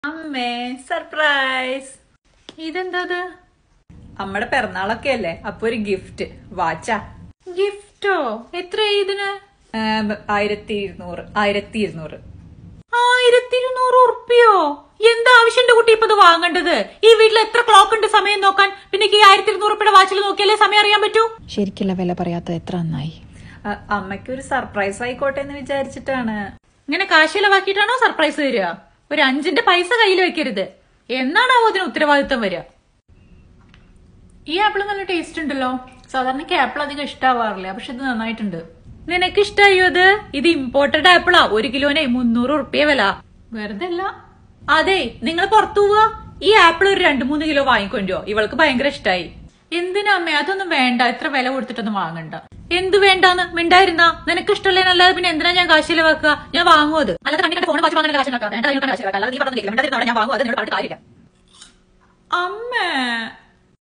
അമ്മേ സർപ്രൈസ് ഇതെന്തത് അമ്മയുടെ പിറന്നാളൊക്കെ അല്ലേ അപ്പൊ ഒരു ഗിഫ്റ്റ് വാച്ചാ ഗിഫ്റ്റോ എത്ര ഇതിന് ഏം, ആയിരത്തി ഇരുന്നൂറ് ആയിരത്തി ഇരുന്നൂറ് ആയിരത്തി ഇരുന്നൂറ് ഉറുപ്പിയോ എന്താ ആവശ്യന്റെ കുട്ടി ഇപ്പൊ ഇത് വാങ്ങേണ്ടത് ഈ വീട്ടിൽ എത്ര ക്ലോക്ക് ഉണ്ട് സമയം നോക്കാൻ പിന്നെ ഈ ആയിരത്തി ഇരുന്നൂറ് ഉറുപ്പിയുടെ വാച്ചിൽ നോക്കിയാലേ സമയം അറിയാൻ പറ്റൂ ശരിക്കുള്ള വില പറയാത്തത് എത്ര നന്നായി അ- അമ്മയ്ക്ക് ഒരു സർപ്രൈസ് ആയിക്കോട്ടെ എന്ന് വിചാരിച്ചിട്ടാണ് ഇങ്ങനെ കാശ് ചെലവാക്കിയിട്ടാണോ സർപ്രൈസ് തരിക ഒരു അഞ്ചിന്റെ പൈസ കയ്യിൽ വെക്കരുത് എന്നാണാവോ അതിന് ഉത്തരവാദിത്തം വരിക ഈ ആപ്പിൾ നല്ല ടേസ്റ്റ് ഉണ്ടല്ലോ സാധാരണ എനിക്ക് ആപ്പിൾ അധികം ഇഷ്ടാവാറില്ല പക്ഷെ ഇത് നന്നായിട്ടുണ്ട് നിനക്ക് ഇഷ്ടായോ ഇത് ഇത് ഇമ്പോർട്ടഡ് ആപ്പിളാ ഒരു കിലോനെ മുന്നൂറ് ഉറുപ്പ്യ വില വെറുതെ അല്ല അതെ നിങ്ങൾ പുറത്തു പോവാ ഈ ആപ്പിൾ ഒരു രണ്ടു മൂന്ന് കിലോ വാങ്ങിക്കൊണ്ടോ ഇവൾക്ക് ഭയങ്കര ഇഷ്ടായി എന്തിനാ അമ്മേ അതൊന്നും വേണ്ട ഇത്ര വില കൊടുത്തിട്ടൊന്നും വാങ്ങണ്ട എന്ത് വേണ്ടാന്ന് മിണ്ടായിരുന്നാ നിനക്ക് ഇഷ്ടമല്ലേനല്ലാതെ പിന്നെ എന്തിനാ ഞാൻ കാശ് ചിലവാക്കുക ഞാൻ വാങ്ങും അത് അല്ലാതെ കണ്ടി ഫോൺ വാച്ച് വാങ്ങാൻ കാശ് ഉണ്ടാക്കാം വേണ്ട അതിനൊക്കെ കാശ് ചിലവാക്കാം അല്ലാതെ നീ പറഞ്ഞില്ല മിണ്ടാതിരുന്നോടെ ഞാൻ വാങ്ങും അത് നിന്നോട് പറഞ്ഞിട്ട് കാര്യമില്ല അമ്മേ